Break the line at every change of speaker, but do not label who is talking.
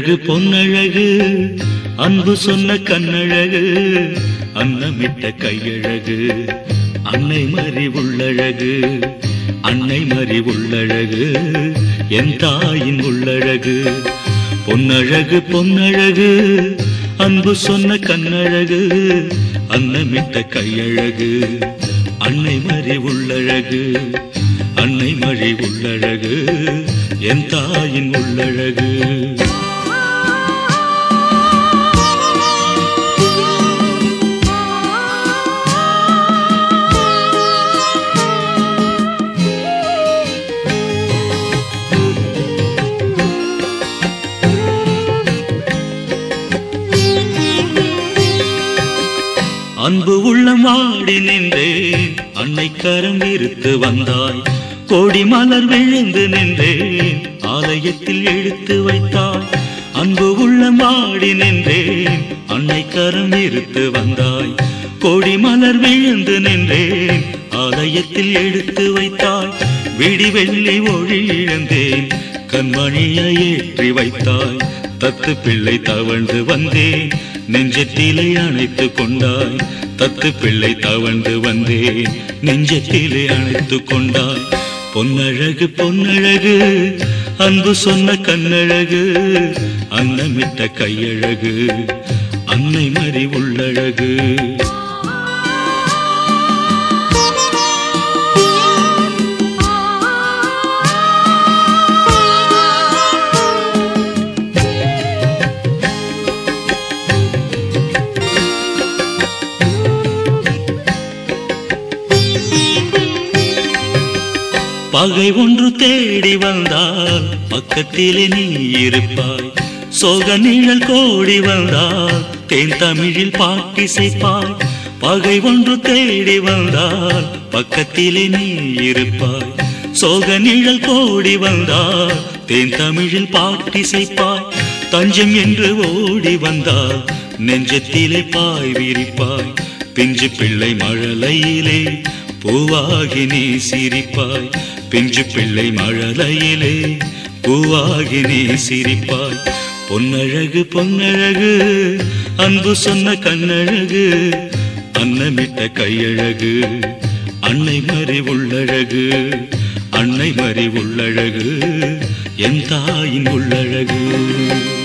பொன்னழகு பொன்னழகு அன்பு சொன்ன கண்ணழகு அன்னமிட்ட கையழகு அன்னை மறி உள்ளழகு அன்னை மறி உள்ளழகு என் தாயின் உள்ளழகு பொன்னழகு பொன்னழகு அன்பு சொன்ன கண்ணழகு அன்னமிட்ட கையழகு அன்னை மறி உள்ளழகு அன்னை மறி உள்ளழகு என் தாயின் உள்ளழகு அன்பு உள்ளம் வாடி நின்றேன் அன்னை கரம் இருத்து வந்தாய் கோடி மலர் விழுந்து நின்றேன் ஆலயத்தில் எடுத்து வைத்தாய் அன்பு உள்ளம் வாடி நின்றேன் அன்னை கரம் இருத்து வந்தாய் கோடி மலர் விழுந்து நின்றேன் ஆலயத்தில் எடுத்து வைத்தாய் விடி வெள்ளி ஒளி இழந்தேன் கண்மணியை ஏற்றி வைத்தாய் தத்து பிள்ளை தவழ்ந்து வந்தேன் நெஞ்சத்திலே அணைத்து கொண்டாய் தத்து பிள்ளை தவழ்ந்து வந்தேன் நெஞ்சத்திலே அணைத்து கொண்டாய் பொன்னழகு பொன்னழகு அன்பு சொன்ன கண்ணழகு அன்னமிட்ட கையழகு அன்னை மறி உள்ளழகு பகை ஒன்று தேடி வந்தால் பக்கத்திலே நீ இருப்பாய் சோக நிழல் கோடி வந்தால் தேன் தமிழில் பாட்டிசைப்பாய் பகை ஒன்று தேடி வந்தால் பக்கத்திலே நீ இருப்பாய் சோக நிழல் கோடி வந்தால் தேன் தமிழில் பாட்டிசைப்பாய் தஞ்சம் என்று ஓடி வந்தால் நெஞ்சத்திலே பாய் விரிப்பாய் பிஞ்சு பிள்ளை மழலையிலே பூவாகி நீ சிரிப்பாய் பிஞ்சு பிள்ளை மழலையிலே பூவாகி நீ சிரிப்பாய் பொன்னழகு பொன்னழகு அன்பு சொன்ன கண்ணழகு அன்னமிட்ட கையழகு அன்னை மறி உள்ளழகு அன்னை மறி உள்ளழகு என் தாயின் உள்ளழகு